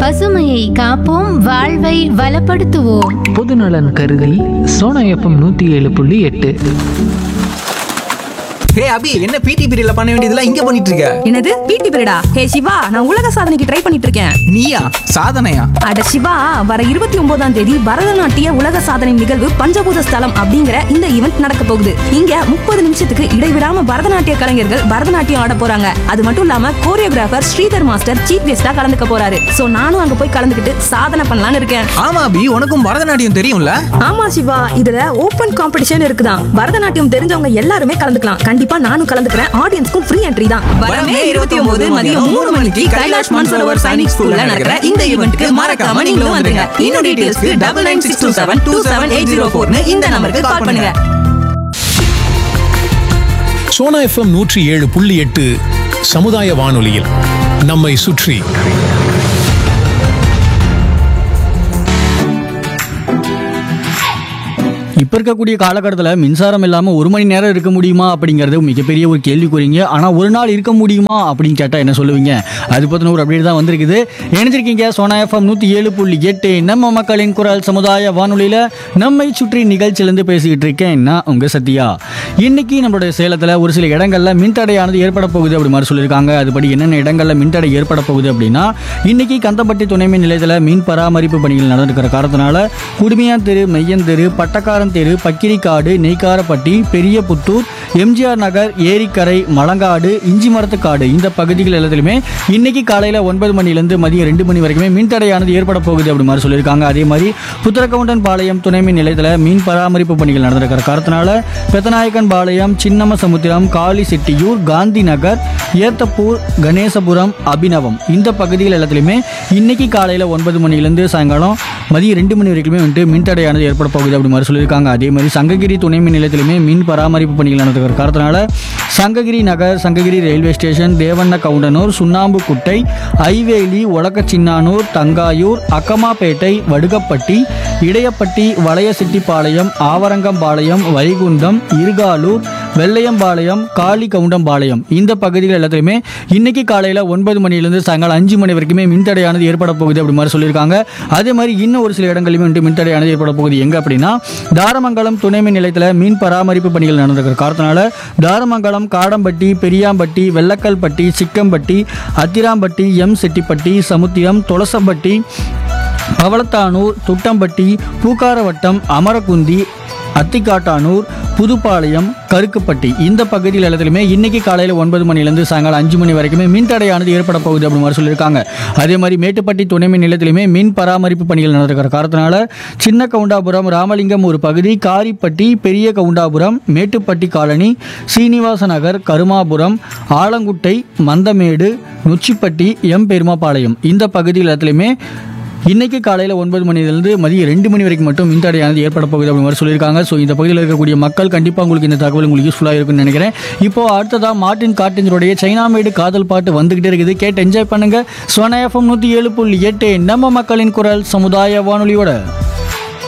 பசுமையை காப்போம் வாழ்வை வளப்படுத்துவோம் பொதுநலன் கருதி சோனா எஃப்எம் நூற்றி ஏழு புள்ளி எட்டு ஹே அபி என்ன பிடி பீரியட்ல பண்ண வேண்டியதெல்லாம் இங்க பண்ணிட்டு இருக்க என்னது பிடி பீரியடா ஹே சிவா நான் உலக சாதனைக்கு ட்ரை பண்ணிட்டு இருக்கேன் நீயா சாதனையா அட சிவா வர இருபத்தி ஒன்பதாம் தேதி பரதநாட்டிய உலக சாதனை நிகழ்வு பஞ்சபூத ஸ்தலம் அப்படிங்கிற இந்த ஈவெண்ட் நடக்க போகுது இங்க முப்பது நிமிஷத்துக்கு இடைவிடாம பரதநாட்டிய கலைஞர்கள் பரதநாட்டியம் ஆட போறாங்க அது மட்டும் இல்லாம கோரியோகிராஃபர் ஸ்ரீதர் மாஸ்டர் சீஃப் கெஸ்டா கலந்துக்க போறாரு சோ நானும் அங்க போய் கலந்துக்கிட்டு சாதனை பண்ணலாம்னு இருக்கேன் ஆமா அபி உனக்கும் பரதநாட்டியம் தெரியும்ல ஆமா சிவா இதுல ஓபன் காம்படிஷன் இருக்குதான் பரதநாட்டியம் தெரிஞ்சவங்க எல்லாருமே கலந்துக்கலாம் கண்டிப்பா நானும் கலந்துக்கிறேன் ஆடியன்ஸ்க்கும் ஃப்ரீ என்ட்ரி தான் வரமே இருபத்தி ஒன்பது மதியம் மூணு மணிக்கு கைலாஷ் மான்சரோவர் சைனிக் ஸ்கூல்ல நடக்கிற இந்த ஈவெண்ட்க்கு மறக்காம நீங்களும் வந்துருங்க இன்னும் டீடைல்ஸ்க்கு double nine six two seven two seven eight zero ஃபோர்னு இந்த நம்பருக்கு கால் பண்ணுங்க சோனா எஃப்எம் நூற்றி ஏழு புள்ளி எட்டு சமுதாய வானொலியில் நம்மை சுற்றி இப்போ இருக்கக்கூடிய காலகட்டத்தில் மின்சாரம் இல்லாமல் ஒரு மணி நேரம் இருக்க முடியுமா அப்படிங்கிறது மிகப்பெரிய ஒரு கேள்விக்குறிங்க ஆனால் ஒரு நாள் இருக்க முடியுமா அப்படின்னு கேட்டால் என்ன சொல்லுவீங்க அது பற்றின ஒரு அப்டேட் தான் வந்திருக்குது இணைஞ்சிருக்கீங்க சோனா எஃப்எம் நூற்றி ஏழு புள்ளி எட்டு நம்ம மக்களின் குரல் சமுதாய வானொலியில் நம்மை சுற்றி நிகழ்ச்சியிலேருந்து பேசிக்கிட்டு இருக்கேன் நான் உங்கள் சத்யா இன்னைக்கு நம்மளுடைய சேலத்தில் ஒரு சில இடங்களில் மின்தடையானது ஏற்பட போகுது அப்படி மாதிரி சொல்லியிருக்காங்க அதுபடி என்னென்ன இடங்களில் மின்தடை ஏற்பட போகுது அப்படின்னா இன்னைக்கு கந்தப்பட்டி துணை மின் நிலையத்தில் மீன் பராமரிப்பு பணிகள் நடந்துக்கிற காரணத்தினால குடுமியான் தெரு மெய்யன் தெரு பட்டக்காரன் தெரு பக்கிரிக்காடு நெய்க்காரப்பட்டி பெரிய புத்தூர் எம்ஜிஆர் நகர் ஏரிக்கரை மலங்காடு இஞ்சி மரத்துக்காடு இந்த பகுதிகள் எல்லாத்துலையுமே இன்னைக்கு காலையில் ஒன்பது மணிலேருந்து மதியம் ரெண்டு மணி வரைக்குமே மின்தடையானது ஏற்பட போகுது அப்படி மாதிரி சொல்லியிருக்காங்க அதே மாதிரி புத்திரக்கவுண்டன் பாளையம் துணை மின் நிலையத்தில் மீன் பராமரிப்பு பணிகள் நடந்திருக்கிற காரணத்தினால பெத்தநாயக்கன் பாளையம் சின்னம சமுத்திரம் காளி செட்டியூர் காந்தி நகர் ஏத்தப்பூர் கணேசபுரம் அபிநவம் இந்த பகுதிகள் எல்லாத்துலேயுமே இன்னைக்கு காலையில் ஒன்பது மணிலேருந்து சாயங்காலம் மதியம் ரெண்டு மணி வரைக்குமே வந்துட்டு மின்தடையானது ஏற்பட போகுது அப்படி மாதிரி சொல்லியிருக்காங்க அதே மாதிரி சங்ககிரி துணை மின் நிலையத்திலுமே மின் பராமரிப்பு பணிகள் நடந்துக்கிற காரணத்தினால சங்ககிரி நகர் சங்ககிரி ரயில்வே ஸ்டேஷன் தேவண்ண கவுண்டனூர் சுண்ணாம்புக்குட்டை ஐவேலி ஒலக்கச்சின்னானூர் தங்காயூர் அக்கமாப்பேட்டை வடுகப்பட்டி இடையப்பட்டி வளையசிட்டிப்பாளையம் ஆவரங்கம்பாளையம் வைகுண்டம் இருகாலூர் வெள்ளையம்பாளையம் காளி கவுண்டம்பாளையம் இந்த பகுதிகள் எல்லாத்துலையுமே இன்னைக்கு காலையில் ஒன்பது மணிலேருந்து சாயங்காலம் அஞ்சு மணி வரைக்குமே மின்தடையானது ஏற்பட போகுது அப்படி மாதிரி சொல்லியிருக்காங்க அதே மாதிரி இன்னும் ஒரு சில இடங்களிலுமே வந்துட்டு மின்தடையானது ஏற்பட போகுது எங்கே அப்படின்னா தாரமங்கலம் துணை மின் நிலையத்தில் மீன் பராமரிப்பு பணிகள் நடந்திருக்கிற காரணத்தினால தாரமங்கலம் காடம்பட்டி பெரியாம்பட்டி வெள்ளக்கல்பட்டி சிக்கம்பட்டி அத்திராம்பட்டி எம் செட்டிப்பட்டி சமுத்திரம் துளசம்பட்டி பவளத்தானூர் துட்டம்பட்டி பூக்காரவட்டம் அமரகுந்தி அத்திக்காட்டானூர் புதுப்பாளையம் கருக்குப்பட்டி இந்த பகுதியில் எல்லாத்துலையுமே இன்னைக்கு காலையில் ஒன்பது மணிலேருந்து சாயங்காலம் அஞ்சு மணி வரைக்குமே மின் தடையானது ஏற்பட போகுது அப்படின்னு மாதிரி சொல்லியிருக்காங்க அதே மாதிரி மேட்டுப்பட்டி துணை மின் நிலையத்திலுமே மின் பராமரிப்பு பணிகள் நடக்கிற காரணத்தினால சின்ன கவுண்டாபுரம் ராமலிங்கம் ஒரு பகுதி காரிப்பட்டி பெரிய கவுண்டாபுரம் மேட்டுப்பட்டி காலனி சீனிவாச நகர் கருமாபுரம் ஆலங்குட்டை மந்தமேடு நொச்சிப்பட்டி எம் பெருமாபாளையம் இந்த பகுதியில் எல்லாத்துலையுமே இன்னைக்கு காலையில் ஒன்பது மணிலேருந்து மதியம் ரெண்டு மணி வரைக்கும் மட்டும் மின்தடையானது ஏற்பட போகுது அப்படி மாதிரி சொல்லியிருக்காங்க ஸோ இந்த பகுதியில் இருக்கக்கூடிய மக்கள் கண்டிப்பாக உங்களுக்கு இந்த தகவல் உங்களுக்கு யூஸ்ஃபுல்லாக இருக்கும்னு நினைக்கிறேன் இப்போ அடுத்ததாக மார்ட்டின் காட்டின்ஸுடைய சைனா மேடு காதல் பாட்டு வந்துகிட்டே இருக்குது கேட்டு என்ஜாய் பண்ணுங்க சோனா எஃப்எம் நூற்றி ஏழு புள்ளி எட்டு நம்ம மக்களின் குரல் சமுதாய வானொலியோட